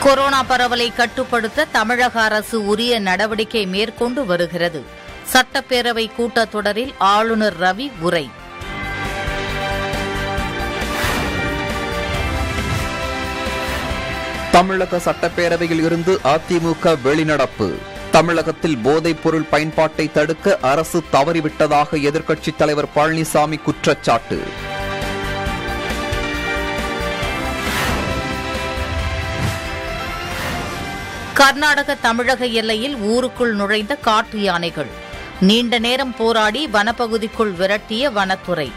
corona பரவலை கட்டுப்படுத்த தமிழக அரசு உரிய நடவடிக்கை மேற்கொண்டு வருகிறது சட்டப்பேரவை கூட்டத்தொடரில் ஆளுநர் ரவி உரை தமிழக சட்டப்பேரவையில் இருந்து அதிமுக வெளிநடப்பு தமிழகத்தில் போதைப் பொருள் பயன்பாட்டை தடுக்க அரசு தவறிவிட்டதாக எதிர்க்கட்சித் தலைவர் பழனிசாமி குற்றச்சாட்டு கர்நாடக தமிழக எல்லையில் ஊருக்குள் நுழைந்த காட்டு யானைகள் நீண்ட நேரம் போராடி வனப்பகுதிக்குள் விரட்டிய வனத்துறை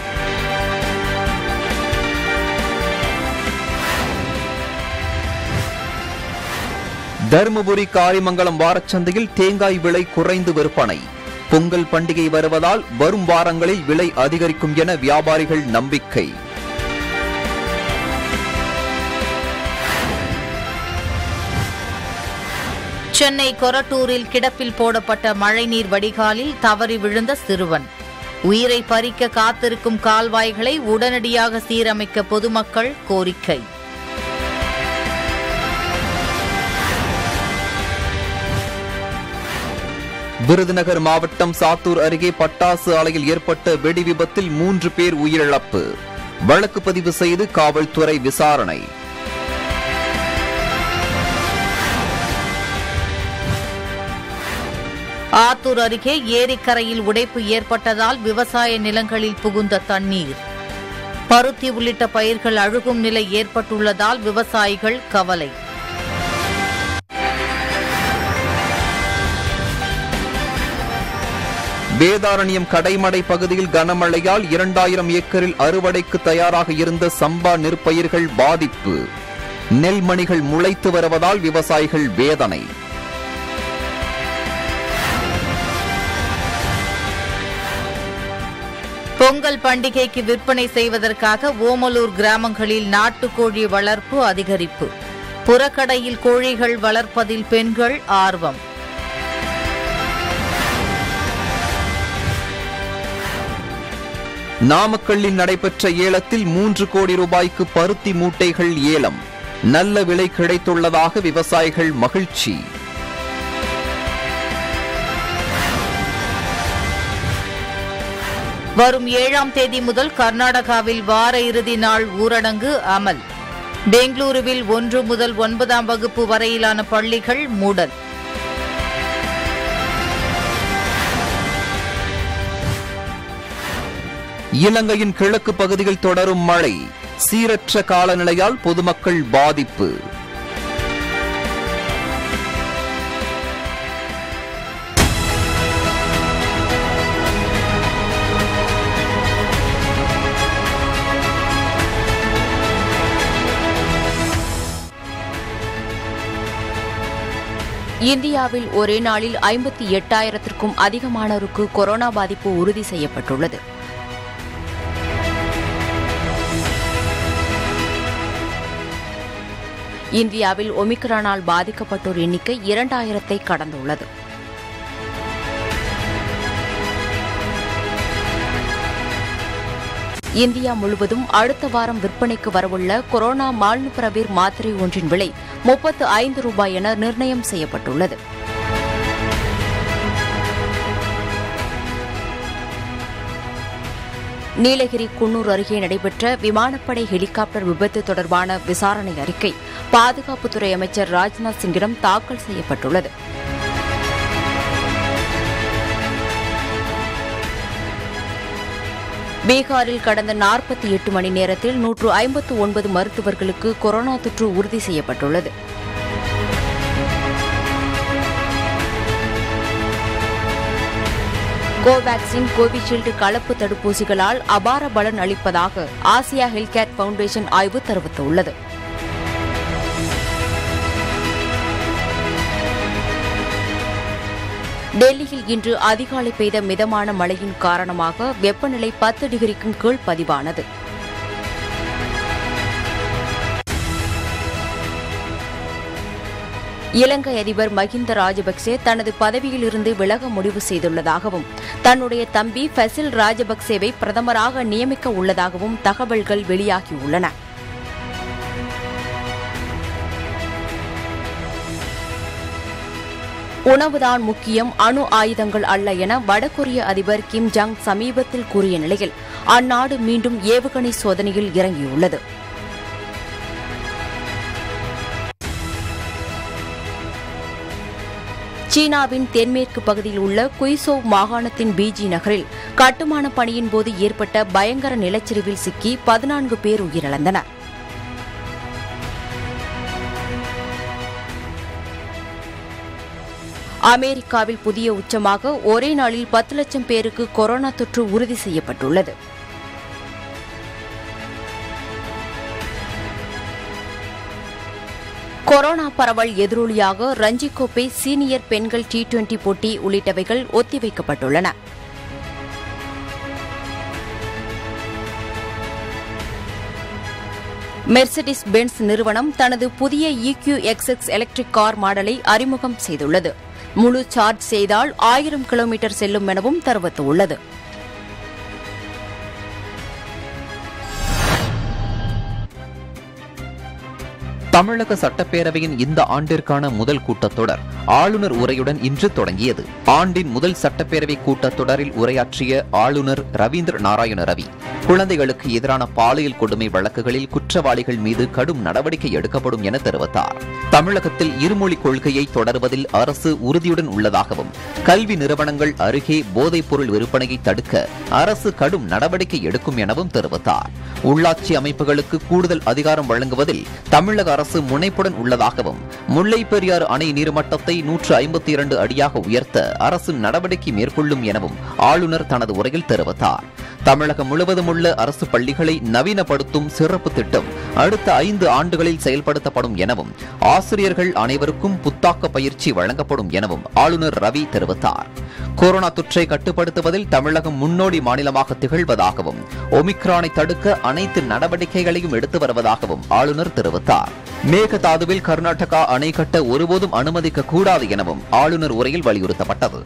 தருமபுரி காரிமங்கலம் வாரச்சந்தையில் தேங்காய் விலை குறைந்து விற்பனை பொங்கல் பண்டிகை வருவதால் வரும் வாரங்களில் விலை அதிகரிக்கும் என வியாபாரிகள் நம்பிக்கை சென்னை கொரட்டூரில் கிடப்பில் போடப்பட்ட மழைநீர் வடிகாலில் தவறி விழுந்த சிறுவன் உயிரை பறிக்க காத்திருக்கும் கால்வாய்களை உடனடியாக சீரமைக்க பொதுமக்கள் கோரிக்கை விருதுநகர் மாவட்டம் சாத்தூர் அருகே பட்டாசு ஆலையில் ஏற்பட்ட வெடி விபத்தில் மூன்று பேர் உயிரிழப்பு வழக்கு பதிவு செய்து காவல்துறை விசாரணை ஆத்தூர் அருகே ஏரிக்கரையில் உடைப்பு ஏற்பட்டதால் விவசாய நிலங்களில் புகுந்த தண்ணீர் பருத்தி உள்ளிட்ட பயிர்கள் அழுகும் நிலை ஏற்பட்டுள்ளதால் விவசாயிகள் கவலை வேதாரண்யம் கடைமடை பகுதியில் கனமழையால் இரண்டாயிரம் ஏக்கரில் அறுவடைக்கு தயாராக இருந்த சம்பா நெற்பயிர்கள் பாதிப்பு நெல்மணிகள் முளைத்து வருவதால் விவசாயிகள் வேதனை பொங்கல் பண்டிகைக்கு விற்பனை செய்வதற்காக ஓமலூர் கிராமங்களில் நாட்டுக்கோழி வளர்ப்பு அதிகரிப்பு புறக்கடையில் கோழிகள் வளர்ப்பதில் பெண்கள் ஆர்வம் நாமக்கல்லில் நடைபெற்ற ஏலத்தில் மூன்று கோடி ரூபாய்க்கு பருத்தி மூட்டைகள் ஏலம் நல்ல விலை கிடைத்துள்ளதாக விவசாயிகள் மகிழ்ச்சி வரும் ஏழாம் தேதி முதல் கர்நாடகாவில் வார இறுதி நாள் ஊரடங்கு அமல் பெங்களூருவில் ஒன்று முதல் ஒன்பதாம் வகுப்பு வரையிலான பள்ளிகள் மூடல் இலங்கையின் கிழக்கு பகுதியில் தொடரும் மழை சீரற்ற காலநிலையால் பொதுமக்கள் பாதிப்பு இந்தியாவில் ஒரே நாளில் ஐம்பத்தி எட்டாயிரத்திற்கும் அதிகமானோருக்கு கொரோனா பாதிப்பு உறுதி செய்யப்பட்டுள்ளது இந்தியாவில் ஒமிக்ரானால் பாதிக்கப்பட்டோர் எண்ணிக்கை இரண்டாயிரத்தை கடந்துள்ளது இந்தியா முழுவதும் அடுத்த வாரம் விற்பனைக்கு வரவுள்ள கொரோனா மால்னுபிரவீர் மாத்திரை ஒன்றின் விலை முப்பத்து ஐந்து ரூபாய் என நிர்ணயம் செய்யப்பட்டுள்ளது நீலகிரி குன்னூர் அருகே நடைபெற்ற விமானப்படை ஹெலிகாப்டர் விபத்து தொடர்பான விசாரணை அறிக்கை பாதுகாப்புத்துறை அமைச்சர் ராஜ்நாத் சிங்கிடம் தாக்கல் செய்யப்பட்டுள்ளது பீகாரில் கடந்த நாற்பத்தி எட்டு மணி நேரத்தில் நூற்று ஐம்பத்து ஒன்பது மருத்துவர்களுக்கு கொரோனா தொற்று உறுதி செய்யப்பட்டுள்ளது கோவேக்சின் கோவிஷீல்டு கலப்பு தடுப்பூசிகளால் அபார பலன் அளிப்பதாக ஆசியா ஹெல்த் கேர் பவுண்டேஷன் ஆய்வு தெரிவித்துள்ளது டெல்லியில் இன்று அதிகாலை பெய்த மிதமான மழையின் காரணமாக வெப்பநிலை பத்து டிகிரிக்கும் கீழ் பதிவானது இலங்கை அதிபர் மஹிந்த ராஜபக்சே தனது பதவியிலிருந்து விலக முடிவு செய்துள்ளதாகவும் தன்னுடைய தம்பி ஃபசில் ராஜபக்சேவை பிரதமராக நியமிக்க உள்ளதாகவும் தகவல்கள் வெளியாகியுள்ளன உணவுதான் முக்கியம் அணு ஆயுதங்கள் அல்ல என வடகொரிய அதிபர் கிம் ஜாங் சமீபத்தில் கூறிய நிலையில் அந்நாடு மீண்டும் ஏவுகணை சோதனையில் இறங்கியுள்ளது சீனாவின் தென்மேற்கு பகுதியில் உள்ள குய்சோவ் மாகாணத்தின் பீஜி நகரில் கட்டுமான பணியின் போது ஏற்பட்ட பயங்கர நிலச்சரிவில் சிக்கி பதினான்கு பேர் உயிரிழந்தனர் அமெரிக்காவில் புதிய உச்சமாக ஒரே நாளில் பத்து லட்சம் பேருக்கு கொரோனா தொற்று உறுதி செய்யப்பட்டுள்ளது கொரோனா பரவல் எதிரொலியாக ரஞ்சி கோப்பை சீனியர் பெண்கள் டி டுவெண்டி போட்டி உள்ளிட்டவைகள் ஒத்திவைக்கப்பட்டுள்ளன மெர்சிடிஸ் பென்ஸ் நிறுவனம் தனது புதிய இக்யூ எக்ஸ்எக்ஸ் எலக்ட்ரிக் கார் மாடலை அறிமுகம் செய்துள்ளது முழு சார்ஜ் செய்தால் ஆயிரம் கிலோமீட்டர் செல்லும் எனவும் தெரிவித்துள்ளது தமிழக சட்டப்பேரவையின் இந்த ஆண்டிற்கான முதல் கூட்டத்தொடர் ஆளுநர் உரையுடன் இன்று தொடங்கியது ஆண்டின் முதல் சட்டப்பேரவை கூட்டத்தொடரில் உரையாற்றிய ஆளுநர் ரவீந்திர நாராயண ரவி குழந்தைகளுக்கு எதிரான பாலியல் கொடுமை வழக்குகளில் குற்றவாளிகள் மீது கடும் நடவடிக்கை எடுக்கப்படும் என தெரிவித்தார் தமிழகத்தில் இருமொழி கொள்கையை தொடர்வதில் அரசு உறுதியுடன் உள்ளதாகவும் கல்வி நிறுவனங்கள் அருகே போதைப் பொருள் விற்பனையை தடுக்க அரசு கடும் நடவடிக்கை எடுக்கும் எனவும் தெரிவித்தார் உள்ளாட்சி அமைப்புகளுக்கு கூடுதல் அதிகாரம் வழங்குவதில் தமிழக அரசு முனைப்புடன் உள்ளதாகவும் முல்லை பெரியாறு அணை நீர்மட்டத்தை நூற்று ஐம்பத்தி இரண்டு அடியாக உயர்த்த அரசு நடவடிக்கை மேற்கொள்ளும் எனவும் ஆளுநர் தனது உரையில் தெரிவித்தார் தமிழகம் முழுவதும் உள்ள அரசு பள்ளிகளை நவீனப்படுத்தும் சிறப்பு திட்டம் அடுத்த ஐந்து ஆண்டுகளில் செயல்படுத்தப்படும் எனவும் ஆசிரியர்கள் அனைவருக்கும் புத்தாக்க பயிற்சி வழங்கப்படும் எனவும் ஆளுநர் ரவி தெரிவித்தார் கொரோனா தொற்றை கட்டுப்படுத்துவதில் தமிழகம் முன்னோடி மாநிலமாக திகழ்வதாகவும் ஒமிக்ரானை தடுக்க அனைத்து நடவடிக்கைகளையும் எடுத்து வருவதாகவும் ஆளுநர் தெரிவித்தார் மேகதாதுவில் கர்நாடகா அணை கட்ட ஒருபோதும் அனுமதிக்க கூடாது எனவும் ஆளுநர் உரையில் வலியுறுத்தப்பட்டது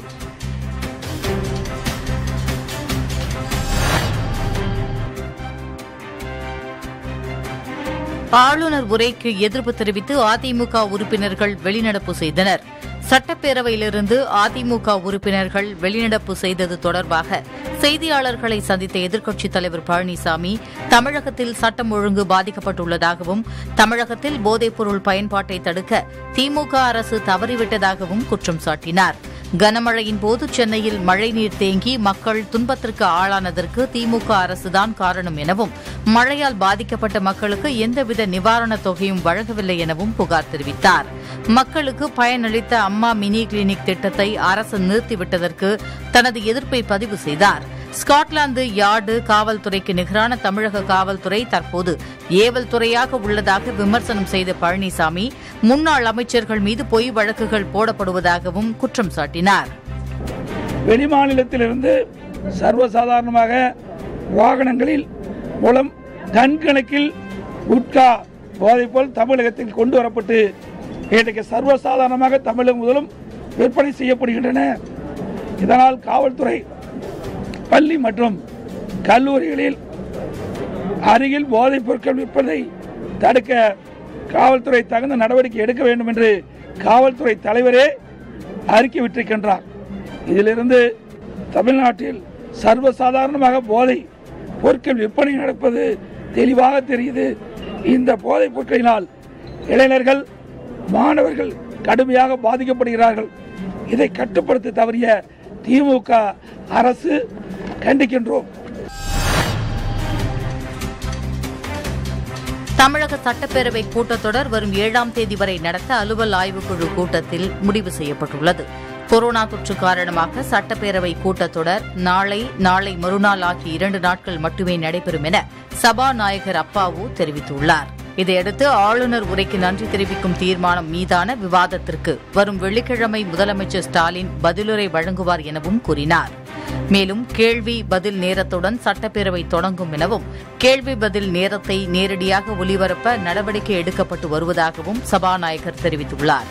ஆளுநர் உரைக்கு எதிர்ப்பு தெரிவித்து அதிமுக உறுப்பினர்கள் வெளிநடப்பு செய்தனர் சட்டப்பேரவையிலிருந்து அதிமுக உறுப்பினர்கள் வெளிநடப்பு செய்தது தொடர்பாக செய்தியாளர்களை சந்தித்த எதிர்க்கட்சித் தலைவர் பழனிசாமி தமிழகத்தில் சட்டம் ஒழுங்கு பாதிக்கப்பட்டுள்ளதாகவும் தமிழகத்தில் போதைப்பொருள் பயன்பாட்டை தடுக்க திமுக அரசு தவறிவிட்டதாகவும் குற்றம் சாட்டினார் கனமழையின் போது சென்னையில் மழைநீர் தேங்கி மக்கள் துன்பத்திற்கு ஆளானதற்கு திமுக அரசுதான் காரணம் எனவும் மழையால் பாதிக்கப்பட்ட மக்களுக்கு எந்தவித நிவாரணத் தொகையும் வழங்கவில்லை எனவும் புகார் தெரிவித்தார் மக்களுக்கு பயனளித்த அம்மா மினி கிளினிக் திட்டத்தை அரசு நிறுத்திவிட்டதற்கு தனது எதிர்ப்பை பதிவு செய்தார் ஸ்காட்லாந்து யார்டு காவல்துறைக்கு நிகரான தமிழக காவல்துறை தற்போது ஏவல் துறையாக உள்ளதாக விமர்சனம் செய்த பழனிசாமி முன்னாள் அமைச்சர்கள் மீது பொய் வழக்குகள் போடப்படுவதாகவும் குற்றம் சாட்டினார் வெளிமாநிலத்திலிருந்து சர்வசாதாரணமாக வாகனங்களில் மூலம் டன் கணக்கில் குட்கா போதைப்போல் தமிழகத்தில் கொண்டு வரப்பட்டு இன்றைக்கு சர்வசாதாரணமாக தமிழகம் முதலும் விற்பனை செய்யப்படுகின்றன இதனால் காவல்துறை பள்ளி மற்றும் கல்லூரிகளில் அருகில் போதைப் பொருட்கள் விற்பதை தடுக்க காவல்துறை தகுந்த நடவடிக்கை எடுக்க வேண்டும் என்று காவல்துறை தலைவரே அறிக்கை விட்டிருக்கின்றார் இதிலிருந்து தமிழ்நாட்டில் சர்வசாதாரணமாக போதை பொருட்கள் விற்பனை நடப்பது தெளிவாக தெரியுது இந்த போதைப் பொருட்களினால் இளைஞர்கள் மாணவர்கள் கடுமையாக பாதிக்கப்படுகிறார்கள் இதை கட்டுப்படுத்த தவறிய திமுக அரசு கண்டிக்கின்றோம் தமிழக சட்டப்பேரவை கூட்டத்தொடர் வரும் ஏழாம் தேதி வரை நடத்த அலுவல் ஆய்வுக்குழு கூட்டத்தில் முடிவு செய்யப்பட்டுள்ளது கொரோனா தொற்று காரணமாக சட்டப்பேரவை கூட்டத்தொடர் நாளை நாளை மறுநாள் ஆகிய இரண்டு நாட்கள் மட்டுமே நடைபெறும் என சபாநாயகர் அப்பாவு தெரிவித்துள்ளார் இதையடுத்து ஆளுநர் உரைக்கு நன்றி தெரிவிக்கும் தீர்மானம் மீதான விவாதத்திற்கு வரும் வெள்ளிக்கிழமை முதலமைச்சர் ஸ்டாலின் பதிலுரை வழங்குவார் எனவும் கூறினார் மேலும் கேள்வி பதில் நேரத்துடன் சட்டப்பேரவை தொடங்கும் எனவும் கேள்வி பதில் நேரத்தை நேரடியாக ஒலிபரப்ப நடவடிக்கை எடுக்கப்பட்டு வருவதாகவும் சபாநாயகர் தெரிவித்துள்ளார்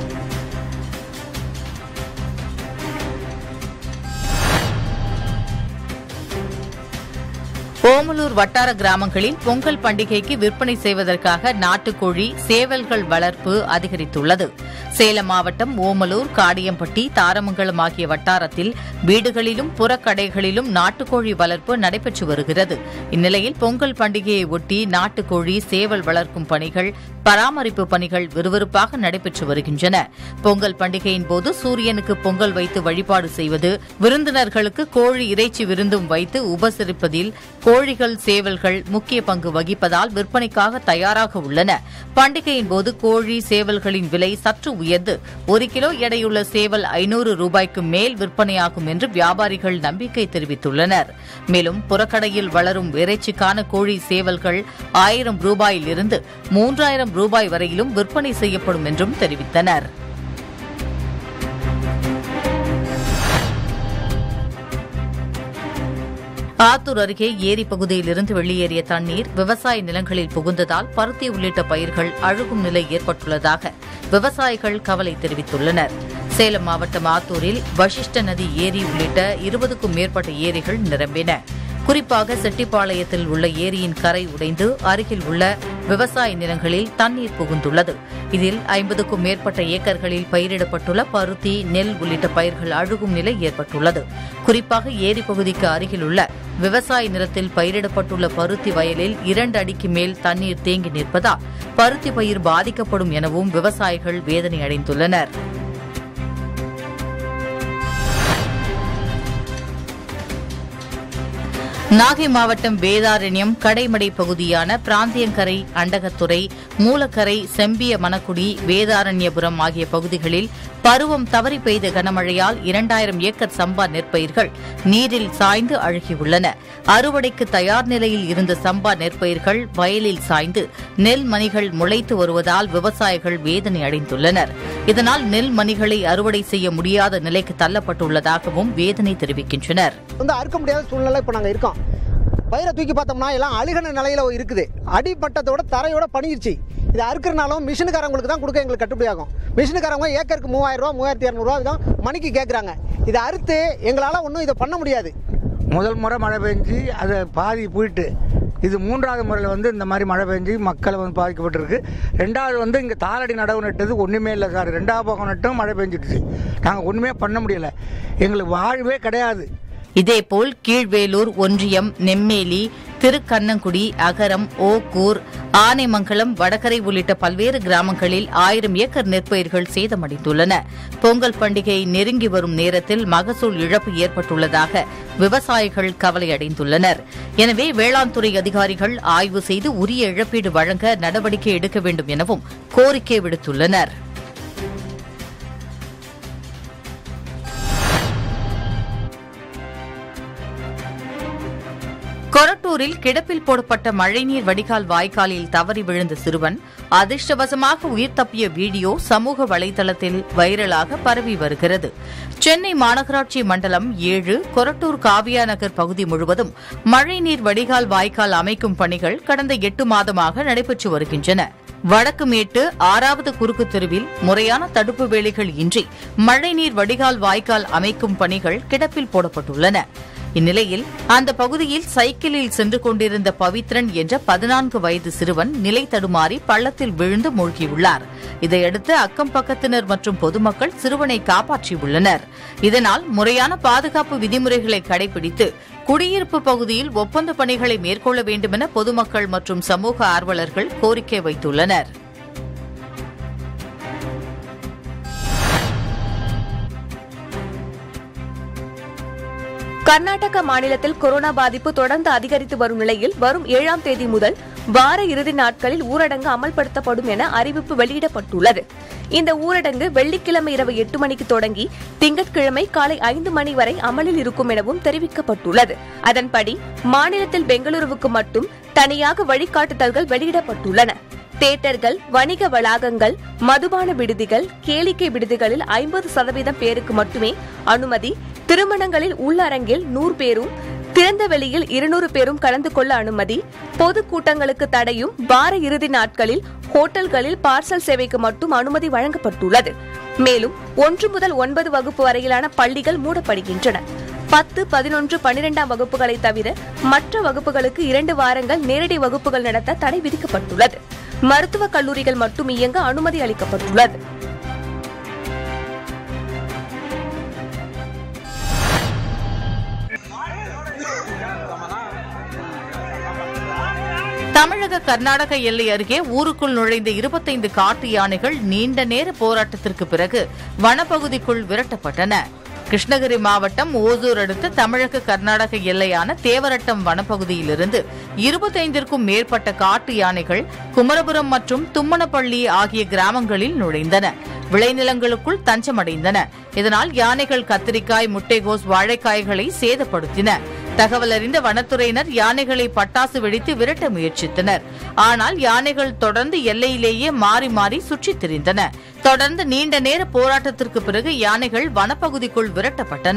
ஓமலூர் வட்டார கிராமங்களில் பொங்கல் பண்டிகைக்கு விற்பனை செய்வதற்காக நாட்டுக்கோழி சேவல்கள் வளர்ப்பு அதிகரித்துள்ளது சேலம் மாவட்டம் ஓமலூர் காடியம்பட்டி தாரமங்கலம் ஆகிய வட்டாரத்தில் வீடுகளிலும் புறக்கடைகளிலும் நாட்டுக்கோழி வளர்ப்பு நடைபெற்று வருகிறது இந்நிலையில் பொங்கல் பண்டிகையை ஒட்டி நாட்டுக்கோழி சேவல் வளர்க்கும் பணிகள் பராமரிப்பு பணிகள் விறுவிறுப்பாக நடைபெற்று வருகின்றன பொங்கல் பண்டிகையின் போது சூரியனுக்கு பொங்கல் வைத்து வழிபாடு செய்வது விருந்தினர்களுக்கு கோழி இறைச்சி விருந்தும் வைத்து உபசரிப்பதில் கோழிகள் சேவல்கள் முக்கிய பங்கு வகிப்பதால் விற்பனைக்காக தயாராக உள்ளன பண்டிகையின் போது கோழி சேவல்களின் விலை சற்று உயர்ந்து ஒரு கிலோ எடையுள்ள சேவல் ஐநூறு ரூபாய்க்கு மேல் விற்பனையாகும் என்று வியாபாரிகள் நம்பிக்கை தெரிவித்துள்ளனர் மேலும் புறக்கடையில் வளரும் இறைச்சிக்கான கோழி சேவல்கள் ஆயிரம் ரூபாயில் இருந்து மூன்றாயிரம் ரூபாய் வரையிலும் விற்பனை செய்யப்படும் என்றும் தெரிவித்தனர் ஆத்தூர் அருகே ஏரி பகுதியிலிருந்து வெளியேறிய தண்ணீர் விவசாய நிலங்களில் புகுந்ததால் பருத்தி உள்ளிட்ட பயிர்கள் அழுகும் நிலை ஏற்பட்டுள்ளதாக விவசாயிகள் கவலை தெரிவித்துள்ளனர் சேலம் மாவட்டம் ஆத்தூரில் வசிஷ்ட நதி ஏரி உள்ளிட்ட இருபதுக்கும் மேற்பட்ட ஏரிகள் நிரம்பின குறிப்பாக செட்டிப்பாளையத்தில் உள்ள ஏரியின் கரை உடைந்து அருகில் உள்ள விவசாய நிலங்களில் தண்ணீர் புகுந்துள்ளது இதில் ஐம்பதுக்கும் மேற்பட்ட ஏக்கர்களில் பயிரிடப்பட்டுள்ள பருத்தி நெல் உள்ளிட்ட பயிர்கள் அழுகும் நிலை ஏற்பட்டுள்ளது குறிப்பாக ஏரி பகுதிக்கு அருகிலுள்ள விவசாய நிலத்தில் பயிரிடப்பட்டுள்ள பருத்தி வயலில் இரண்டு அடிக்கு மேல் தண்ணீர் தேங்கி நிற்பதால் பருத்தி பயிர் பாதிக்கப்படும் எனவும் விவசாயிகள் வேதனை அடைந்துள்ளனர் நாகை மாவட்டம் வேதாரண்யம் கடைமடை பகுதியான பிராந்தியங்கரை அண்டகத்துறை மூலக்கரை செம்பிய மணக்குடி வேதாரண்யபுரம் ஆகிய பகுதிகளில் பருவம் தவறி பெய்த கனமழையால் இரண்டாயிரம் ஏக்கர் சம்பா நெற்பயிர்கள் நீரில் சாய்ந்து அழுகியுள்ளன அறுவடைக்கு தயார் நிலையில் இருந்த சம்பா நெற்பயிர்கள் வயலில் சாய்ந்து நெல் மணிகள் முளைத்து வருவதால் விவசாயிகள் வேதனை அடைந்துள்ளனர் இதனால் நெல் மணிகளை அறுவடை செய்ய முடியாத நிலைக்கு தள்ளப்பட்டுள்ளதாகவும் வேதனை தெரிவிக்கின்றனர் வந்து அறுக்க முடியாத சூழ்நிலை இப்போ நாங்கள் இருக்கோம் பயிரை தூக்கி பார்த்தோம்னா எல்லாம் அழுகின நிலையில இருக்குது அடிப்பட்டத்தோட தரையோட பணியிருச்சு இது அறுக்கிறனாலும் மிஷினுக்காரங்களுக்கு தான் கொடுக்க எங்களுக்கு கட்டுப்படி ஆகும் மிஷினுக்காரங்க ஏக்கருக்கு மூவாயிரம் ரூபா மூவாயிரத்தி இரநூறுவா தான் மணிக்கு கேட்குறாங்க இதை அறுத்து எங்களால் ஒன்றும் இதை பண்ண முடியாது முதல் முறை மழை பெஞ்சு அது பாதி போயிட்டு இது மூன்றாவது முறையில் வந்து இந்த மாதிரி மழை பெஞ்சு மக்கள் வந்து பாதிக்கப்பட்டிருக்கு ரெண்டாவது வந்து இங்கே தாளடி நடவு நட்டது ஒன்றுமே இல்லை சார் ரெண்டாவது பக்கம் நட்டும் மழை பெஞ்சிடுச்சு நாங்கள் ஒன்றுமே பண்ண முடியல எங்களுக்கு வாழ்வே கிடையாது இதேபோல் கீழ்வேலூர் ஒன்றியம் நெம்மேலி திருக்கண்ணங்குடி அகரம் ஓக்கூர் ஆனைமங்கலம் வடகரை உள்ளிட்ட பல்வேறு கிராமங்களில் ஆயிரம் ஏக்கர் நெற்பயிர்கள் சேதமடைந்துள்ளன பொங்கல் பண்டிகை நெருங்கி வரும் நேரத்தில் மகசூல் இழப்பு ஏற்பட்டுள்ளதாக விவசாயிகள் கவலை அடைந்துள்ளனர் எனவே வேளாண் துறை அதிகாரிகள் ஆய்வு செய்து உரிய இழப்பீடு வழங்க நடவடிக்கை எடுக்க வேண்டும் எனவும் கோரிக்கை விடுத்துள்ளனர் கொரட்டூரில் கிடப்பில் போடப்பட்ட மழைநீர் வடிகால் வாய்க்காலில் தவறி விழுந்த சிறுவன் அதிர்ஷ்டவசமாக உயிர் தப்பிய வீடியோ சமூக வலைதளத்தில் வைரலாக பரவி வருகிறது சென்னை மாநகராட்சி மண்டலம் ஏழு கொரட்டூர் காவியா நகர் பகுதி முழுவதும் மழைநீர் வடிகால் வாய்க்கால் அமைக்கும் பணிகள் கடந்த எட்டு மாதமாக நடைபெற்று வருகின்றன வடக்கு மேட்டு ஆறாவது குறுக்கு தெருவில் முறையான தடுப்பு வேலிகள் இன்றி மழைநீர் வடிகால் வாய்க்கால் அமைக்கும் பணிகள் கிடப்பில் போடப்பட்டுள்ளன இந்நிலையில் அந்த பகுதியில் சைக்கிளில் சென்று கொண்டிருந்த பவித்ரன் என்ற பதினான்கு வயது சிறுவன் நிலை தடுமாறி பள்ளத்தில் விழுந்து மூழ்கியுள்ளார் இதையடுத்து அக்கம் பக்கத்தினர் மற்றும் பொதுமக்கள் சிறுவனை காப்பாற்றியுள்ளனர் இதனால் முறையான பாதுகாப்பு விதிமுறைகளை கடைபிடித்து குடியிருப்பு பகுதியில் ஒப்பந்த பணிகளை மேற்கொள்ள வேண்டுமென பொதுமக்கள் மற்றும் சமூக ஆர்வலர்கள் கோரிக்கை வைத்துள்ளனர் கர்நாடக மாநிலத்தில் கொரோனா பாதிப்பு தொடர்ந்து அதிகரித்து வரும் நிலையில் வரும் ஏழாம் தேதி முதல் வார இறுதி நாட்களில் ஊரடங்கு அமல்படுத்தப்படும் என அறிவிப்பு வெளியிடப்பட்டுள்ளது இந்த ஊரடங்கு வெள்ளிக்கிழமை இரவு எட்டு மணிக்கு தொடங்கி திங்கட்கிழமை காலை ஐந்து மணி வரை அமலில் இருக்கும் எனவும் தெரிவிக்கப்பட்டுள்ளது அதன்படி மாநிலத்தில் பெங்களூருவுக்கு மட்டும் தனியாக வழிகாட்டுதல்கள் வெளியிடப்பட்டுள்ளன தியேட்டர்கள் வணிக வளாகங்கள் மதுபான விடுதிகள் கேளிக்கை விடுதிகளில் ஐம்பது சதவீதம் பேருக்கு மட்டுமே அனுமதி திருமணங்களில் உள்ளரங்கில் நூறு பேரும் திறந்த வெளியில் இருநூறு பேரும் கலந்து கொள்ள அனுமதி பொது கூட்டங்களுக்கு தடையும் வார இறுதி நாட்களில் ஹோட்டல்களில் பார்சல் சேவைக்கு மட்டும் அனுமதி வழங்கப்பட்டுள்ளது மேலும் ஒன்று முதல் ஒன்பது வகுப்பு வரையிலான பள்ளிகள் மூடப்படுகின்றன பத்து பதினொன்று பனிரெண்டாம் வகுப்புகளை தவிர மற்ற வகுப்புகளுக்கு இரண்டு வாரங்கள் நேரடி வகுப்புகள் நடத்த தடை விதிக்கப்பட்டுள்ளது மருத்துவக் கல்லூரிகள் மட்டும் இயங்க அனுமதி அளிக்கப்பட்டுள்ளது தமிழக கர்நாடக எல்லை அருகே ஊருக்குள் நுழைந்த இருபத்தைந்து காட்டு யானைகள் நீண்ட நேர போராட்டத்திற்கு பிறகு வனப்பகுதிக்குள் விரட்டப்பட்டன கிருஷ்ணகிரி மாவட்டம் ஓசூர் அடுத்த தமிழக கர்நாடக எல்லையான தேவரட்டம் வனப்பகுதியிலிருந்து இருபத்தைந்திற்கும் மேற்பட்ட காட்டு யானைகள் குமரபுரம் மற்றும் தும்மனப்பள்ளி ஆகிய கிராமங்களில் நுழைந்தன விளைநிலங்களுக்குள் தஞ்சமடைந்தன இதனால் யானைகள் கத்திரிக்காய் முட்டைகோஸ் வாழைக்காய்களை சேதப்படுத்தின தகவல் அறிந்த வனத்துறையினர் யானைகளை பட்டாசு வெடித்து விரட்ட முயற்சித்தனர் ஆனால் யானைகள் தொடர்ந்து எல்லையிலேயே மாறி மாறி சுற்றித் திரிந்தன தொடர்ந்து நீண்ட நேர போராட்டத்திற்கு பிறகு யானைகள் வனப்பகுதிக்குள் விரட்டப்பட்டன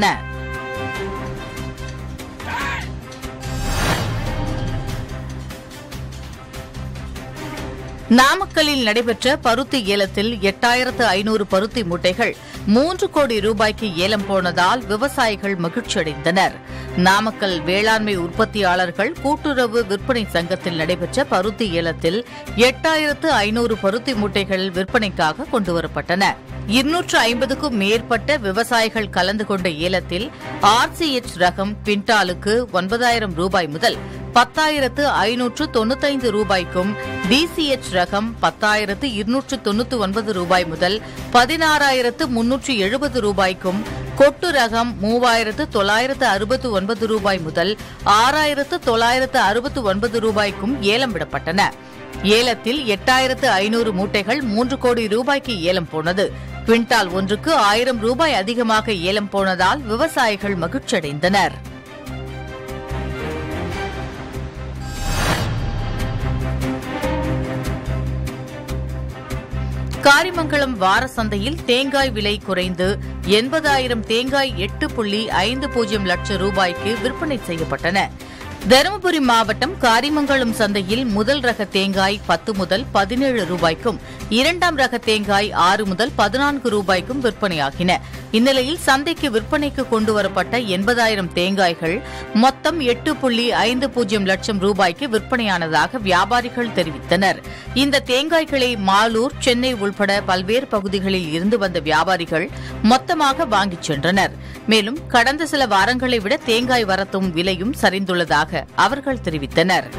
நாமக்கல்லில் நடைபெற்ற பருத்தி ஏலத்தில் எட்டாயிரத்து ஐநூறு பருத்தி மூட்டைகள் மூன்று கோடி ரூபாய்க்கு ஏலம் போனதால் விவசாயிகள் மகிழ்ச்சியடைந்தனர் நாமக்கல் வேளாண்மை உற்பத்தியாளர்கள் கூட்டுறவு விற்பனை சங்கத்தில் நடைபெற்ற பருத்தி ஏலத்தில் எட்டாயிரத்து ஐநூறு பருத்தி மூட்டைகள் விற்பனைக்காக கொண்டுவரப்பட்டன இருநூற்று ஐம்பதுக்கும் மேற்பட்ட விவசாயிகள் கலந்து கொண்ட ஏலத்தில் ஆர்சிஎச் ரகம் குவிண்டாலுக்கு ஒன்பதாயிரம் ரூபாய் முதல் பத்தாயிரத்து ஐநூற்று தொண்ணூத்தைந்து ரூபாய்க்கும் டிசிஎச் ரகம் பத்தாயிரத்து இருநூற்று தொண்ணூற்று ஒன்பது ரூபாய் முதல் பதினாறாயிரத்து முன்னூற்று எழுபது ரூபாய்க்கும் கொட்டு ரகம் மூவாயிரத்து தொள்ளாயிரத்து அறுபத்து ஒன்பது ரூபாய் முதல் ஆறாயிரத்து தொள்ளாயிரத்து அறுபத்து ஒன்பது ரூபாய்க்கும் ஏலம் விடப்பட்டன ஏலத்தில் எட்டாயிரத்து ஐநூறு மூட்டைகள் மூன்று கோடி ரூபாய்க்கு ஏலம் போனது குவிண்டால் ஒன்றுக்கு ஆயிரம் ரூபாய் அதிகமாக ஏலம் போனதால் விவசாயிகள் மகிழ்ச்சியடைந்தனர் காரிமங்கலம் வார சந்தையில் தேங்காய் விலை குறைந்து எண்பதாயிரம் தேங்காய் எட்டு புள்ளி ஐந்து பூஜ்ஜியம் லட்சம் ரூபாய்க்கு விற்பனை செய்யப்பட்டன தருமபுரி மாவட்டம் காரிமங்கலம் சந்தையில் முதல் ரக தேங்காய் பத்து முதல் பதினேழு ரூபாய்க்கும் இரண்டாம் ரக தேங்காய் ஆறு முதல் பதினான்கு ரூபாய்க்கும் விற்பனையாகின இந்நிலையில் சந்தைக்கு விற்பனைக்கு கொண்டுவரப்பட்ட எண்பதாயிரம் தேங்காய்கள் மொத்தம் எட்டு புள்ளி ஐந்து பூஜ்ஜியம் லட்சம் ரூபாய்க்கு விற்பனையானதாக வியாபாரிகள் தெரிவித்தனர் இந்த தேங்காய்களை மாலூர் சென்னை உள்பட பல்வேறு பகுதிகளில் இருந்து வந்த வியாபாரிகள் மொத்தமாக வாங்கிச் சென்றனர் மேலும் கடந்த சில வாரங்களை விட தேங்காய் வரத்தும் விலையும் சரிந்துள்ளதாக அவர்கள் தெரிவித்தனர்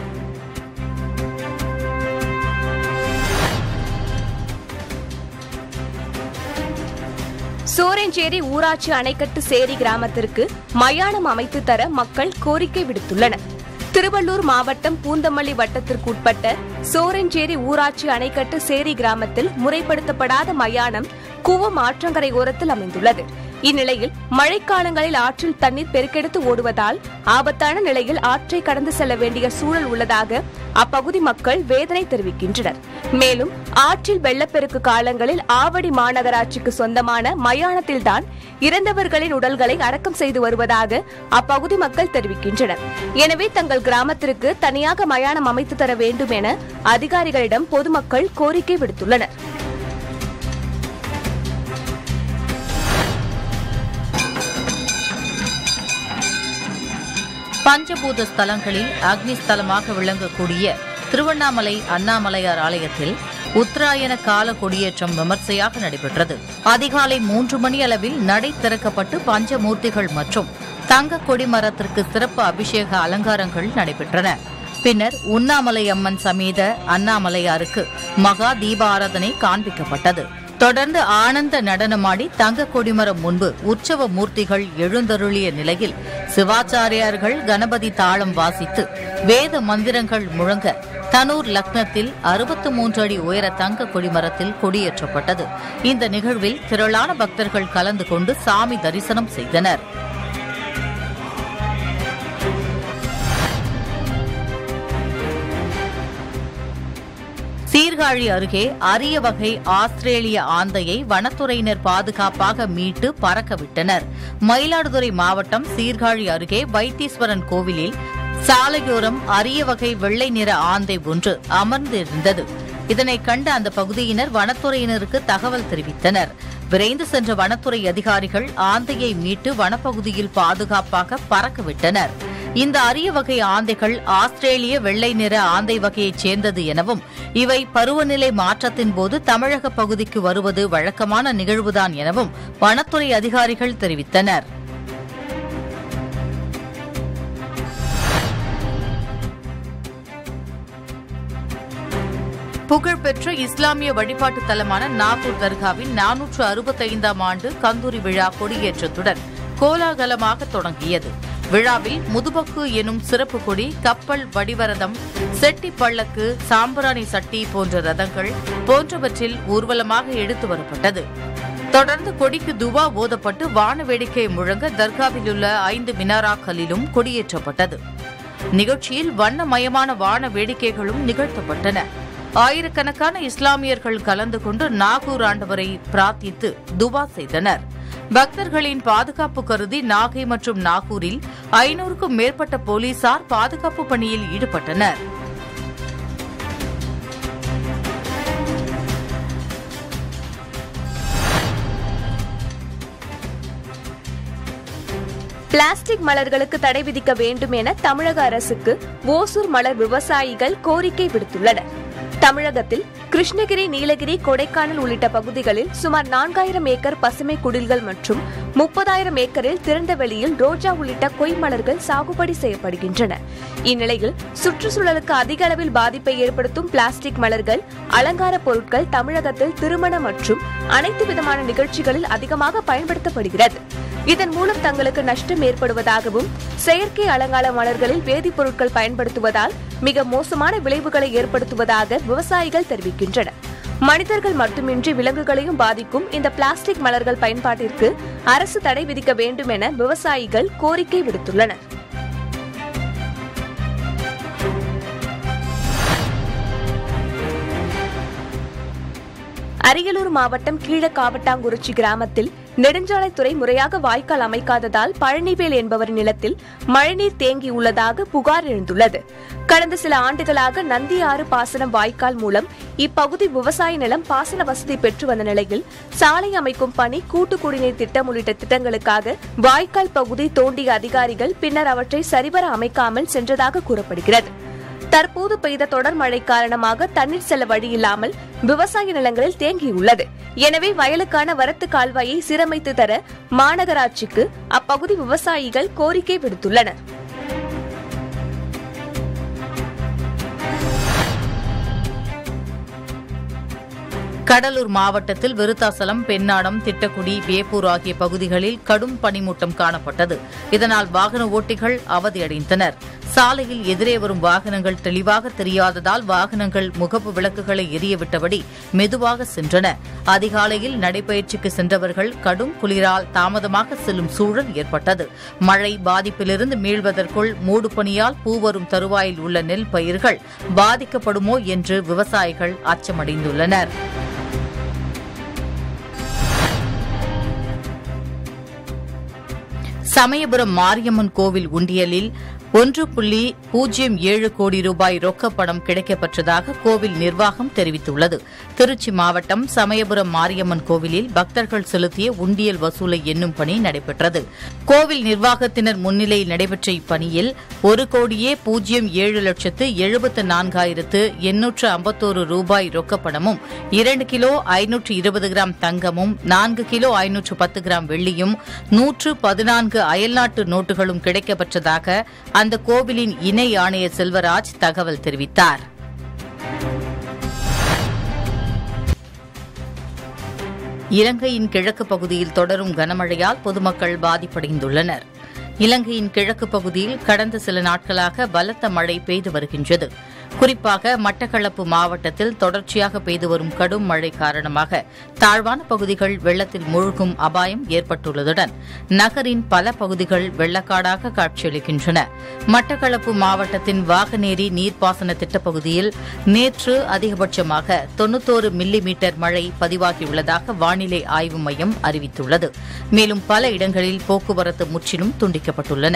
சோரஞ்சேரி ஊராட்சி அணைக்கட்டு சேரி கிராமத்திற்கு மயானம் அமைத்து தர மக்கள் கோரிக்கை விடுத்துள்ளனர் திருவள்ளூர் மாவட்டம் பூந்தமல்லி வட்டத்திற்குட்பட்ட சோரஞ்சேரி ஊராட்சி அணைக்கட்டு சேரி கிராமத்தில் முறைப்படுத்தப்படாத மயானம் கூவம் ஆற்றங்கரை ஓரத்தில் அமைந்துள்ளது இந்நிலையில் மழைக்காலங்களில் ஆற்றில் தண்ணீர் பெருக்கெடுத்து ஓடுவதால் ஆபத்தான நிலையில் ஆற்றை கடந்து செல்ல வேண்டிய சூழல் உள்ளதாக அப்பகுதி மக்கள் வேதனை தெரிவிக்கின்றனர் மேலும் ஆற்றில் வெள்ளப்பெருக்கு காலங்களில் ஆவடி மாநகராட்சிக்கு சொந்தமான மயானத்தில்தான் இறந்தவர்களின் உடல்களை அடக்கம் செய்து வருவதாக அப்பகுதி மக்கள் தெரிவிக்கின்றனர் எனவே தங்கள் கிராமத்திற்கு தனியாக மயானம் அமைத்து தர வேண்டும் என அதிகாரிகளிடம் பொதுமக்கள் கோரிக்கை விடுத்துள்ளனர் பஞ்சபூத ஸ்தலங்களில் அக்னி ஸ்தலமாக விளங்கக்கூடிய திருவண்ணாமலை அண்ணாமலையார் ஆலயத்தில் உத்தராயண கால கொடியேற்றம் விமர்சையாக நடைபெற்றது அதிகாலை மூன்று மணி அளவில் நடை திறக்கப்பட்டு பஞ்சமூர்த்திகள் மற்றும் தங்க கொடிமரத்திற்கு சிறப்பு அபிஷேக அலங்காரங்கள் நடைபெற்றன பின்னர் உண்ணாமலை அம்மன் சமேத அண்ணாமலையாருக்கு மகா தீபாராதனை காண்பிக்கப்பட்டது தொடர்ந்து ஆனந்த நடனமாடி தங்க கொடிமரம் முன்பு உற்சவ மூர்த்திகள் எழுந்தருளிய நிலையில் சிவாச்சாரியார்கள் கணபதி தாளம் வாசித்து வேத மந்திரங்கள் முழங்க தனூர் லக்னத்தில் அறுபத்து மூன்று அடி உயர தங்க கொடிமரத்தில் கொடியேற்றப்பட்டது இந்த நிகழ்வில் திரளான பக்தர்கள் கலந்து கொண்டு சாமி தரிசனம் செய்தனர் சீர்காழி அருகே அரிய வகை ஆஸ்திரேலிய ஆந்தையை வனத்துறையினர் பாதுகாப்பாக மீட்டு பறக்க விட்டனர் மயிலாடுதுறை மாவட்டம் சீர்காழி அருகே வைத்தீஸ்வரன் கோவிலில் சாலையோரம் அரிய வகை வெள்ளை நிற ஆந்தை ஒன்று அமர்ந்திருந்தது இதனை கண்ட அந்த பகுதியினர் வனத்துறையினருக்கு தகவல் தெரிவித்தனர் விரைந்து சென்ற வனத்துறை அதிகாரிகள் ஆந்தையை மீட்டு வனப்பகுதியில் பாதுகாப்பாக பறக்க விட்டனர் இந்த அரிய வகை ஆந்தைகள் ஆஸ்திரேலிய வெள்ளை நிற ஆந்தை வகையைச் சேர்ந்தது எனவும் இவை பருவநிலை மாற்றத்தின் போது தமிழக பகுதிக்கு வருவது வழக்கமான நிகழ்வுதான் எனவும் வனத்துறை அதிகாரிகள் தெரிவித்தனர் புகழ்பெற்ற இஸ்லாமிய வழிபாட்டு தலமான நாகூர் தர்காவின் நானூற்று அறுபத்தைந்தாம் ஆண்டு கந்தூரி விழா கொடியேற்றத்துடன் கோலாகலமாக தொடங்கியது விழாவில் முதுபக்கு எனும் சிறப்பு கொடி கப்பல் வடிவரதம் செட்டி பள்ளக்கு சாம்பிராணி சட்டி போன்ற ரதங்கள் போன்றவற்றில் ஊர்வலமாக எடுத்து வரப்பட்டது தொடர்ந்து கொடிக்கு துவா ஓதப்பட்டு வான வேடிக்கை முழங்க தர்காவில் உள்ள ஐந்து மினாராக்களிலும் கொடியேற்றப்பட்டது நிகழ்ச்சியில் வண்ணமயமான வான வேடிக்கைகளும் நிகழ்த்தப்பட்டன ஆயிரக்கணக்கான இஸ்லாமியர்கள் கலந்து கொண்டு நாகூர் ஆண்டவரை பிரார்த்தித்து துவா செய்தனர் பக்தர்களின் பாதுகாப்பு கருதி நாகை மற்றும் நாகூரில் ஐநூறுக்கும் மேற்பட்ட போலீசார் பாதுகாப்பு பணியில் ஈடுபட்டனர் பிளாஸ்டிக் மலர்களுக்கு தடை விதிக்க வேண்டும் என தமிழக அரசுக்கு ஓசூர் மலர் விவசாயிகள் கோரிக்கை விடுத்துள்ளனர் தமிழகத்தில் கிருஷ்ணகிரி நீலகிரி கொடைக்கானல் உள்ளிட்ட பகுதிகளில் சுமார் நான்காயிரம் ஏக்கர் பசுமை குடில்கள் மற்றும் முப்பதாயிரம் ஏக்கரில் திறந்த வெளியில் ரோஜா உள்ளிட்ட கொய் மலர்கள் சாகுபடி செய்யப்படுகின்றன இந்நிலையில் சுற்றுச்சூழலுக்கு அதிக அளவில் பாதிப்பை ஏற்படுத்தும் பிளாஸ்டிக் மலர்கள் அலங்கார பொருட்கள் தமிழகத்தில் திருமண மற்றும் அனைத்து விதமான நிகழ்ச்சிகளில் அதிகமாக பயன்படுத்தப்படுகிறது இதன் மூலம் தங்களுக்கு நஷ்டம் ஏற்படுவதாகவும் செயற்கை அலங்கார மலர்களில் வேதிப்பொருட்கள் பயன்படுத்துவதால் மிக மோசமான விளைவுகளை ஏற்படுத்துவதாக விவசாயிகள் தெரிவிக்கின்றனர் மனிதர்கள் மட்டுமின்றி விலங்குகளையும் பாதிக்கும் இந்த பிளாஸ்டிக் மலர்கள் பயன்பாட்டிற்கு அரசு தடை விதிக்க வேண்டும் என விவசாயிகள் கோரிக்கை விடுத்துள்ளனர் அரியலூர் மாவட்டம் கீழக்காவட்டாங்குறிச்சி கிராமத்தில் நெடுஞ்சாலைத்துறை முறையாக வாய்க்கால் அமைக்காததால் பழனிவேல் என்பவரின் நிலத்தில் மழைநீர் தேங்கியுள்ளதாக புகார் எழுந்துள்ளது கடந்த சில ஆண்டுகளாக நந்தி ஆறு பாசனம் வாய்க்கால் மூலம் இப்பகுதி விவசாய நிலம் பாசன வசதி பெற்று வந்த நிலையில் சாலை அமைக்கும் பணி கூட்டு குடிநீர் திட்டம் உள்ளிட்ட திட்டங்களுக்காக வாய்க்கால் பகுதி தோண்டிய அதிகாரிகள் பின்னர் அவற்றை சரிவர அமைக்காமல் சென்றதாக கூறப்படுகிறது தற்போது பெய்த தொடர் மழை காரணமாக தண்ணீர் செல்ல வழியில்லாமல் விவசாய நிலங்களில் தேங்கியுள்ளது எனவே வயலுக்கான வரத்து கால்வாயை சீரமைத்து தர மாநகராட்சிக்கு அப்பகுதி விவசாயிகள் கோரிக்கை விடுத்துள்ளனர் கடலூர் மாவட்டத்தில் விருத்தாசலம் பெண்ணாடம் திட்டக்குடி வேப்பூர் ஆகிய பகுதிகளில் கடும் பனிமூட்டம் காணப்பட்டது இதனால் வாகன ஓட்டிகள் அவதியடைந்தனர் சாலையில் எதிரே வரும் வாகனங்கள் தெளிவாக தெரியாததால் வாகனங்கள் முகப்பு விளக்குகளை எரியவிட்டபடி மெதுவாக சென்றன அதிகாலையில் நடைபயிற்சிக்கு சென்றவர்கள் கடும் குளிரால் தாமதமாக செல்லும் சூழல் ஏற்பட்டது மழை பாதிப்பிலிருந்து மீள்வதற்குள் மூடுபனியால் பூவரும் தருவாயில் உள்ள நெல் பயிர்கள் பாதிக்கப்படுமோ என்று விவசாயிகள் அச்சமடைந்துள்ளனர் சமயபுரம் மாரியம்மன் கோவில் உண்டியலில் ஒன்று புள்ளி பூஜ்ஜியம் ஏழு கோடி ரூபாய் ரொக்கப் பணம் கிடைக்கப்பெற்றதாக கோவில் நிர்வாகம் தெரிவித்துள்ளது திருச்சி மாவட்டம் சமயபுரம் மாரியம்மன் கோவிலில் பக்தர்கள் செலுத்திய உண்டியல் வசூலை எண்ணும் பணி நடைபெற்றது கோவில் நிர்வாகத்தினர் முன்னிலையில் நடைபெற்ற இப்பணியில் ஒரு கோடியே பூஜ்ஜியம் ஏழு லட்சத்து எழுபத்து நான்காயிரத்து எண்ணூற்று ஐம்பத்தோரு ரூபாய் ரொக்கப் பணமும் இரண்டு கிலோ ஐநூற்று இருபது கிராம் தங்கமும் நான்கு கிலோ ஐநூற்று பத்து கிராம் வெள்ளியும் நூற்று பதினான்கு அயல்நாட்டு நோட்டுகளும் கிடைக்கப்பெற்றதாக அந்த கோவிலின் இணை ஆணையர் செல்வராஜ் தகவல் தெரிவித்தார் இலங்கையின் கிழக்கு பகுதியில் தொடரும் கனமழையால் பொதுமக்கள் பாதிப்படைந்துள்ளனர் இலங்கையின் கிழக்கு பகுதியில் கடந்த சில நாட்களாக பலத்த மழை பெய்து வருகின்றது குறிப்பாக மட்டக்களப்பு மாவட்டத்தில் தொடர்ச்சியாக பெய்து வரும் கடும் மழை காரணமாக தாழ்வான பகுதிகள் வெள்ளத்தில் மூழ்கும் அபாயம் ஏற்பட்டுள்ளதுடன் நகரின் பல பகுதிகள் வெள்ளக்காடாக காட்சியளிக்கின்றன மட்டக்களப்பு மாவட்டத்தின் வாகனேரி நீர்ப்பாசன திட்டப்பகுதியில் நேற்று அதிகபட்சமாக தொன்னூத்தோரு மில்லி மீட்டர் மழை பதிவாகியுள்ளதாக வானிலை ஆய்வு மையம் அறிவித்துள்ளது மேலும் பல இடங்களில் போக்குவரத்து முற்றிலும் துண்டிக்கப்பட்டுள்ளன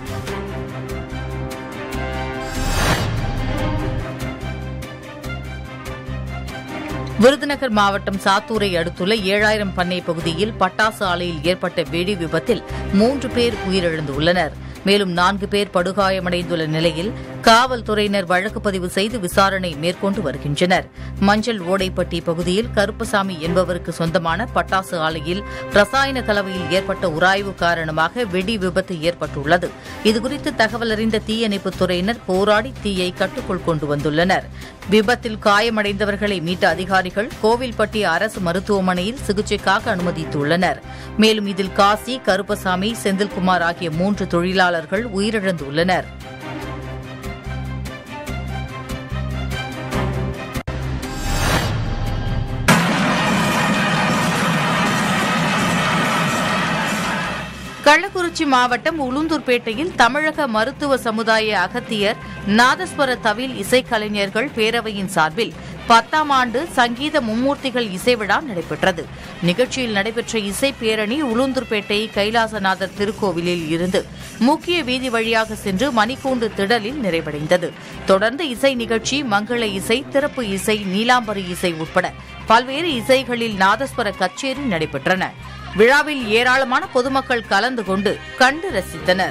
விருதுநகர் மாவட்டம் சாத்தூரை அடுத்துள்ள ஏழாயிரம் பண்ணை பகுதியில் பட்டாசு ஆலையில் ஏற்பட்ட வெடி விபத்தில் மூன்று பேர் உயிரிழந்துள்ளனர் மேலும் நான்கு பேர் படுகாயமடைந்துள்ள நிலையில் காவல்துறையினர் வழக்கு பதிவு செய்து விசாரணை மேற்கொண்டு வருகின்றனர் மஞ்சள் ஓடைப்பட்டி பகுதியில் கருப்பசாமி என்பவருக்கு சொந்தமான பட்டாசு ஆலையில் ரசாயன கலவையில் ஏற்பட்ட உராய்வு காரணமாக வெடி விபத்து ஏற்பட்டுள்ளது இதுகுறித்து தகவல் அறிந்த தீயணைப்புத் துறையினர் போராடி தீயை கட்டுக்குள் கொண்டு வந்துள்ளனர் விபத்தில் காயமடைந்தவர்களை மீட்ட அதிகாரிகள் கோவில்பட்டி அரசு மருத்துவமனையில் சிகிச்சைக்காக அனுமதித்துள்ளனர் மேலும் இதில் காசி கருப்பசாமி செந்தில்குமார் ஆகிய மூன்று தொழிலாளர்கள் உயிரிழந்துள்ளனர் கள்ளக்குறிச்சி மாவட்டம் உளுந்தூர்பேட்டையில் தமிழக மருத்துவ சமுதாய அகத்தியர் நாதஸ்வர தவில் இசைக்கலைஞர்கள் பேரவையின் சார்பில் பத்தாம் ஆண்டு சங்கீத மும்மூர்த்திகள் இசை விழா நடைபெற்றது நிகழ்ச்சியில் நடைபெற்ற இசை பேரணி உளுந்தூர்பேட்டை கைலாசநாதர் திருக்கோவிலில் இருந்து முக்கிய வீதி வழியாக சென்று மணிக்கூண்டு திடலில் நிறைவடைந்தது தொடர்ந்து இசை நிகழ்ச்சி மங்கள இசை திறப்பு இசை நீலாம்பரி இசை உட்பட பல்வேறு இசைகளில் நாதஸ்வர கச்சேரி நடைபெற்றன விழாவில் ஏராளமான பொதுமக்கள் கலந்து கொண்டு கண்டு ரசித்தனர்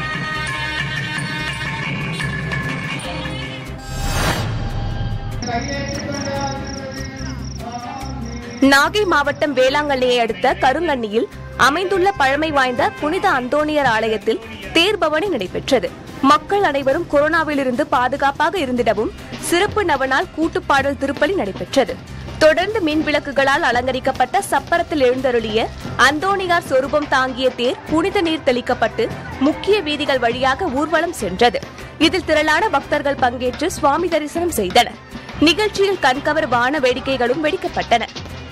நாகை மாவட்டம் வேளாங்கண்ணியை அடுத்த கருங்கண்ணியில் அமைந்துள்ள பழமை வாய்ந்த புனித அந்தோணியர் ஆலயத்தில் தேர்பவனி நடைபெற்றது மக்கள் அனைவரும் கொரோனாவிலிருந்து பாதுகாப்பாக இருந்திடவும் சிறப்பு நவநாள் கூட்டுப்பாடல் திருப்பலி நடைபெற்றது தொடர்ந்து மின் விளக்குகளால் அலங்கரிக்கப்பட்ட சப்பரத்தில் எழுந்தருளிய அந்தோணியார் சொரூபம் தாங்கிய தேர் புனித நீர் தெளிக்கப்பட்டு முக்கிய வீதிகள் வழியாக ஊர்வலம் சென்றது இதில் திரளான பக்தர்கள் பங்கேற்று சுவாமி தரிசனம் செய்தனர் நிகழ்ச்சியில் கண்கவர் வான வேடிக்கைகளும் வெடிக்கப்பட்டன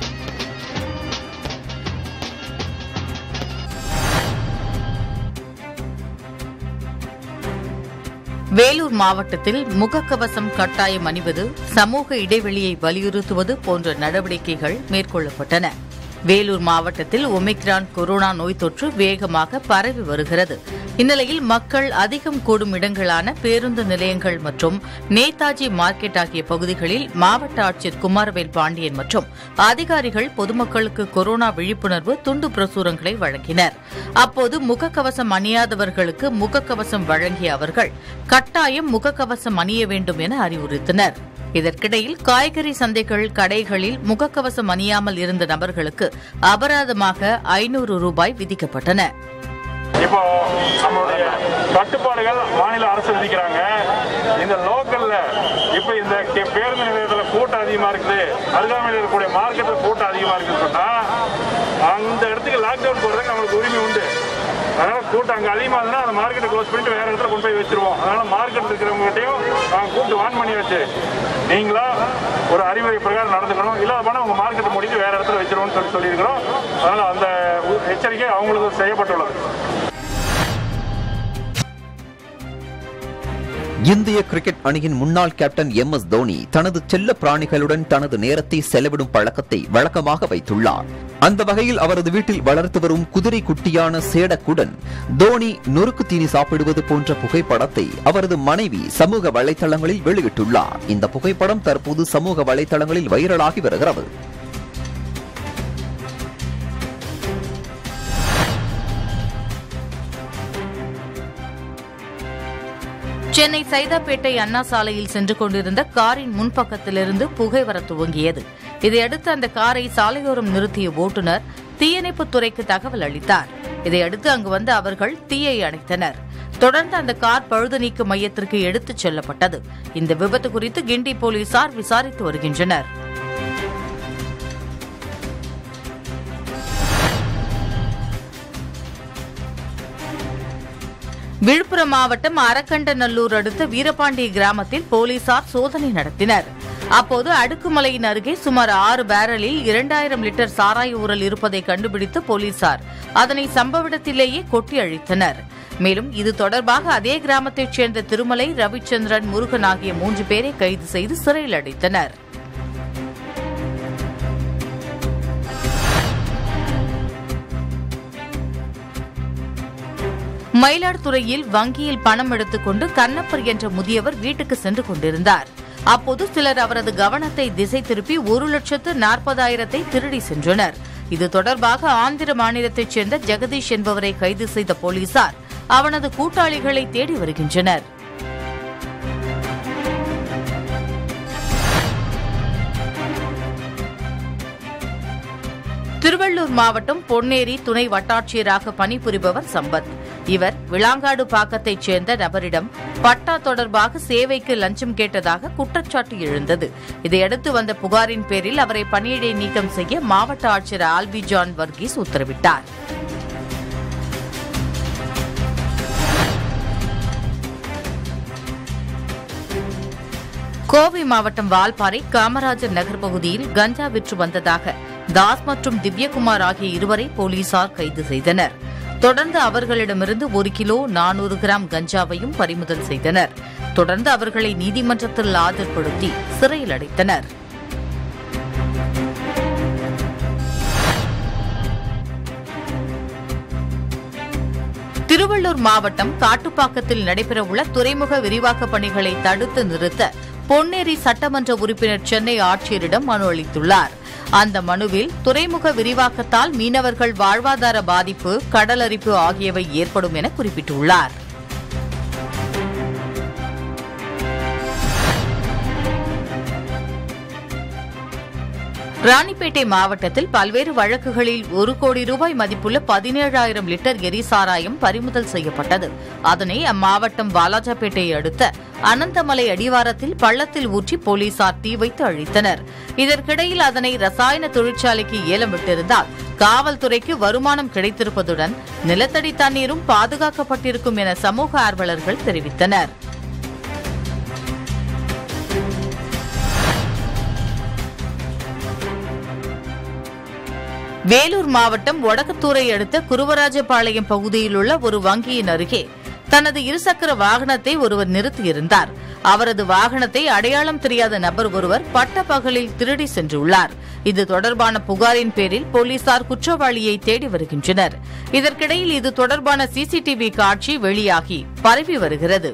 வேலூர் மாவட்டத்தில் முகக்கவசம் கட்டாயம் அணிவது சமூக இடைவெளியை வலியுறுத்துவது போன்ற நடவடிக்கைகள் மேற்கொள்ளப்பட்டன வேலூர் மாவட்டத்தில் ஒமிக்ரான் கொரோனா நோய் தொற்று வேகமாக பரவி வருகிறது இந்நிலையில் மக்கள் அதிகம் கூடும் இடங்களான பேருந்து நிலையங்கள் மற்றும் நேதாஜி மார்க்கெட் ஆகிய பகுதிகளில் மாவட்ட ஆட்சியர் குமாரவேல் பாண்டியன் மற்றும் அதிகாரிகள் பொதுமக்களுக்கு கொரோனா விழிப்புணர்வு துண்டு பிரசுரங்களை வழங்கினர் அப்போது முகக்கவசம் அணியாதவர்களுக்கு முகக்கவசம் வழங்கிய அவர்கள் கட்டாயம் முகக்கவசம் அணிய வேண்டும் என அறிவுறுத்தினர் இதற்கிடையில் காய்கறி சந்தைகள் கடைகளில் முகக்கவசம் அணியாமல் இருந்த நபர்களுக்கு அபராதமாக ஐநூறு ரூபாய் விதிக்கப்பட்டன இப்போ நம்மளுடைய கட்டுப்பாடுகள் மாநில அரசு விதிக்கிறாங்க இந்த லோக்கல்ல இப்போ இந்த கே- பேருந்து நிலையத்துல கூட்டம் அதிகமா இருக்குது அருகாமையில் இருக்கக்கூடிய மார்க்கெட்ல கூட்டம் அதிகமா இருக்குன்னு சொன்னா அந்த இடத்துக்கு லாக்டவுன் போடுறதுக்கு நம்மளுக்கு உரிமை உண்டு அதனால கூட்டம் அங்க அதிகமா இருந்தா அந்த மார்க்கெட்டை க்ளோஸ் பண்ணிட்டு வேற இடத்துல கொண்டு போய் வச்சிருவோம் அதனால மார்க்கெட் இருக்கிறவங்ககிட்டயும் நாங்க கூப்பிட்டு வான் பண்ணி வச்சு நீங்களா ஒரு அறிவுரை பிரகாரம் நடந்துக்கணும் இல்லாத போனா உங்க மார்க்கெட்டை மூடிட்டு வேற இடத்துல வச்சிருவோம்னு சொல்லி சொல்லியிருக்கிறோம் அதனால அந்த உ- எச்சரிக்கை அவங்களுக்கு செய்யப்பட்டுள்ளது இந்திய கிரிக்கெட் அணியின் முன்னாள் கேப்டன் எம் எஸ் தோனி தனது செல்ல பிராணிகளுடன் தனது நேரத்தை செலவிடும் பழக்கத்தை வழக்கமாக வைத்துள்ளார் அந்த வகையில் அவரது வீட்டில் வளர்த்து வரும் குதிரை குட்டியான சேடக்குடன் தோனி நொறுக்கு தீனி சாப்பிடுவது போன்ற புகைப்படத்தை அவரது மனைவி சமூக வலைதளங்களில் வெளியிட்டுள்ளார் இந்த புகைப்படம் தற்போது சமூக வலைதளங்களில் வைரலாகி வருகிறது சென்னை சைதாப்பேட்டை அண்ணா சாலையில் சென்று கொண்டிருந்த காரின் முன்பக்கத்திலிருந்து புகை வர துவங்கியது இதையடுத்து அந்த காரை சாலையோரம் நிறுத்திய ஓட்டுநர் தீயணைப்புத் துறைக்கு தகவல் அளித்தார் இதையடுத்து அங்கு வந்த அவர்கள் தீயை அணைத்தனர் தொடர்ந்து அந்த கார் பழுது நீக்கும் மையத்திற்கு எடுத்துச் செல்லப்பட்டது இந்த விபத்து குறித்து கிண்டி போலீசார் விசாரித்து வருகின்றனர் விழுப்புரம் மாவட்டம் அரக்கண்டநல்லூர் அடுத்த வீரபாண்டிய கிராமத்தில் போலீசார் சோதனை நடத்தினர் அப்போது அடுக்குமலையின் அருகே சுமார் ஆறு பேரலில் இரண்டாயிரம் லிட்டர் சாராய ஊரல் இருப்பதை கண்டுபிடித்து போலீசார் அதனை சம்பவ இடத்திலேயே கொட்டி அழித்தனர் மேலும் இது தொடர்பாக அதே கிராமத்தைச் சேர்ந்த திருமலை ரவிச்சந்திரன் முருகன் ஆகிய மூன்று பேரை கைது செய்து சிறையில் அடைத்தனர் மயிலாடுதுறையில் வங்கியில் பணம் எடுத்துக்கொண்டு கண்ணப்பர் என்ற முதியவர் வீட்டுக்கு சென்று கொண்டிருந்தார் அப்போது சிலர் அவரது கவனத்தை திசை திருப்பி ஒரு லட்சத்து நாற்பதாயிரத்தை திருடி சென்றனர் இது தொடர்பாக ஆந்திர மாநிலத்தைச் சேர்ந்த ஜெகதீஷ் என்பவரை கைது செய்த போலீசார் அவனது கூட்டாளிகளை தேடி வருகின்றனர் திருவள்ளூர் மாவட்டம் பொன்னேரி துணை வட்டாட்சியராக பணிபுரிபவர் சம்பத் இவர் விளாங்காடு பாக்கத்தைச் சேர்ந்த நபரிடம் பட்டா தொடர்பாக சேவைக்கு லஞ்சம் கேட்டதாக குற்றச்சாட்டு எழுந்தது இதையடுத்து வந்த புகாரின் பேரில் அவரை பணியிடை நீக்கம் செய்ய மாவட்ட ஆட்சியர் ஆல்பி ஜான் வர்கீஸ் உத்தரவிட்டார் கோவை மாவட்டம் வால்பாறை காமராஜர் நகர் பகுதியில் கஞ்சா விற்று வந்ததாக தாஸ் மற்றும் திவ்யகுமார் ஆகிய இருவரை போலீசார் கைது செய்தனர் தொடர்ந்து அவர்களிடமிருந்து ஒரு கிலோ நானூறு கிராம் கஞ்சாவையும் பறிமுதல் செய்தனர் தொடர்ந்து அவர்களை நீதிமன்றத்தில் ஆஜர்படுத்தி சிறையில் அடைத்தனர் திருவள்ளூர் மாவட்டம் காட்டுப்பாக்கத்தில் நடைபெறவுள்ள துறைமுக விரிவாக்கப் பணிகளை தடுத்து நிறுத்த பொன்னேரி சட்டமன்ற உறுப்பினர் சென்னை ஆட்சியரிடம் மனு அளித்துள்ளார் அந்த மனுவில் துறைமுக விரிவாக்கத்தால் மீனவர்கள் வாழ்வாதார பாதிப்பு கடலரிப்பு ஆகியவை ஏற்படும் என குறிப்பிட்டுள்ளார் ராணிப்பேட்டை மாவட்டத்தில் பல்வேறு வழக்குகளில் ஒரு கோடி ரூபாய் மதிப்புள்ள பதினேழாயிரம் லிட்டர் எரிசாராயம் பறிமுதல் செய்யப்பட்டது அதனை அம்மாவட்டம் வாலாஜாபேட்டையை அடுத்த அனந்தமலை அடிவாரத்தில் பள்ளத்தில் ஊற்றி போலீசார் தீ வைத்து அழித்தனர் இதற்கிடையில் அதனை ரசாயன தொழிற்சாலைக்கு ஏலம் விட்டிருந்தால் காவல்துறைக்கு வருமானம் கிடைத்திருப்பதுடன் நிலத்தடி தண்ணீரும் பாதுகாக்கப்பட்டிருக்கும் என சமூக ஆர்வலர்கள் தெரிவித்தனர் வேலூர் மாவட்டம் ஒடக்கத்தூரை அடுத்த குருவராஜபாளையம் பகுதியில் உள்ள ஒரு வங்கியின் அருகே தனது இருசக்கர வாகனத்தை ஒருவர் நிறுத்தியிருந்தார் அவரது வாகனத்தை அடையாளம் தெரியாத நபர் ஒருவர் பட்ட பகலில் திருடி சென்றுள்ளார் இது தொடர்பான புகாரின் பேரில் போலீசார் குற்றவாளியை தேடி வருகின்றனர் இதற்கிடையில் இது தொடர்பான சிசிடிவி காட்சி வெளியாகி பரவி வருகிறது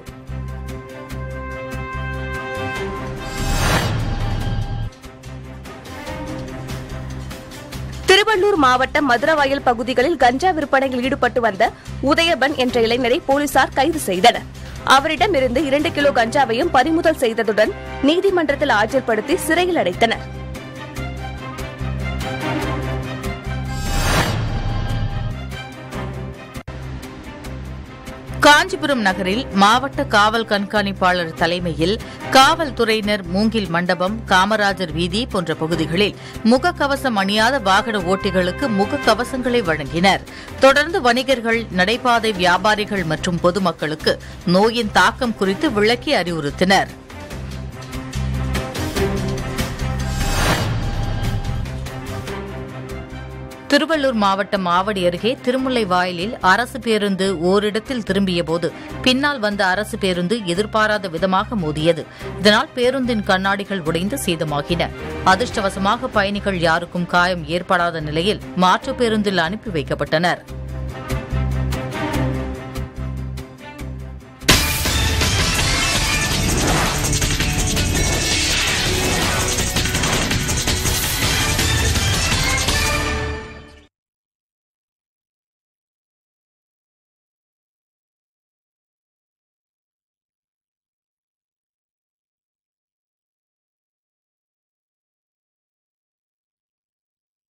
திருவள்ளூர் மாவட்டம் மதுரவாயல் பகுதிகளில் கஞ்சா விற்பனையில் ஈடுபட்டு வந்த உதயபன் என்ற இளைஞரை போலீசார் கைது செய்தனர் அவரிடமிருந்து இரண்டு கிலோ கஞ்சாவையும் பறிமுதல் செய்ததுடன் நீதிமன்றத்தில் ஆஜர்படுத்தி சிறையில் அடைத்தனர் காஞ்சிபுரம் நகரில் மாவட்ட காவல் கண்காணிப்பாளர் தலைமையில் காவல்துறையினர் மூங்கில் மண்டபம் காமராஜர் வீதி போன்ற பகுதிகளில் முகக்கவசம் அணியாத வாகன ஓட்டிகளுக்கு முகக்கவசங்களை வழங்கினர் தொடர்ந்து வணிகர்கள் நடைபாதை வியாபாரிகள் மற்றும் பொதுமக்களுக்கு நோயின் தாக்கம் குறித்து விளக்கி அறிவுறுத்தினர் திருவள்ளூர் மாவட்டம் ஆவடி அருகே திருமுல்லை வாயிலில் அரசு பேருந்து ஓரிடத்தில் திரும்பியபோது பின்னால் வந்த அரசு பேருந்து எதிர்பாராத விதமாக மோதியது இதனால் பேருந்தின் கண்ணாடிகள் உடைந்து சேதமாகின அதிர்ஷ்டவசமாக பயணிகள் யாருக்கும் காயம் ஏற்படாத நிலையில் மாற்று பேருந்தில் அனுப்பி வைக்கப்பட்டனர்